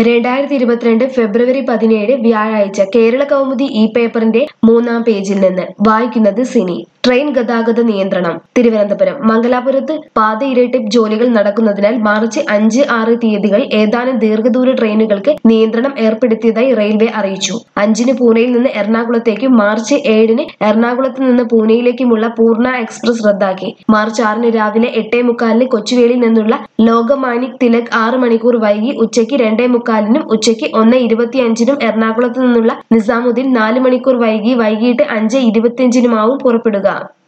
രണ്ടായിരത്തി ഇരുപത്തിരണ്ട് ഫെബ്രുവരി പതിനേഴ് വ്യാഴാഴ്ച കേരള കൗമുദി ഇ പേപ്പറിന്റെ മൂന്നാം പേജിൽ നിന്ന് വായിക്കുന്നത് സിനി ട്രെയിൻ ഗതാഗത നിയന്ത്രണം തിരുവനന്തപുരം മംഗലാപുരത്ത് പാത ഇരട്ടിപ്പ് ജോലികൾ നടക്കുന്നതിനാൽ മാർച്ച് അഞ്ച് ആറ് തീയതികൾ ഏതാനും ദീർഘദൂര ട്രെയിനുകൾക്ക് നിയന്ത്രണം ഏർപ്പെടുത്തിയതായി റെയിൽവേ അറിയിച്ചു അഞ്ചിന് പൂനെയിൽ നിന്ന് എറണാകുളത്തേക്കും മാർച്ച് ഏഴിന് എറണാകുളത്ത് നിന്ന് പൂനെയിലേക്കുമുള്ള പൂർണ്ണ എക്സ്പ്രസ് റദ്ദാക്കി മാർച്ച് ആറിന് രാവിലെ എട്ടേ മുക്കാലിന് കൊച്ചുവേളിയിൽ നിന്നുള്ള ലോകമാനിക് തിലക് ആറ് മണിക്കൂർ വൈകി ഉച്ചയ്ക്ക് രണ്ടേ മുക്കാലിനും ഉച്ചയ്ക്ക് ഒന്ന് ഇരുപത്തിയഞ്ചിനും എറണാകുളത്ത് നിന്നുള്ള നിസാമുദ്ദീൻ നാല് മണിക്കൂർ വൈകി വൈകിട്ട് അഞ്ച് ഇരുപത്തിയഞ്ചിനുമാവും പുറപ്പെടുക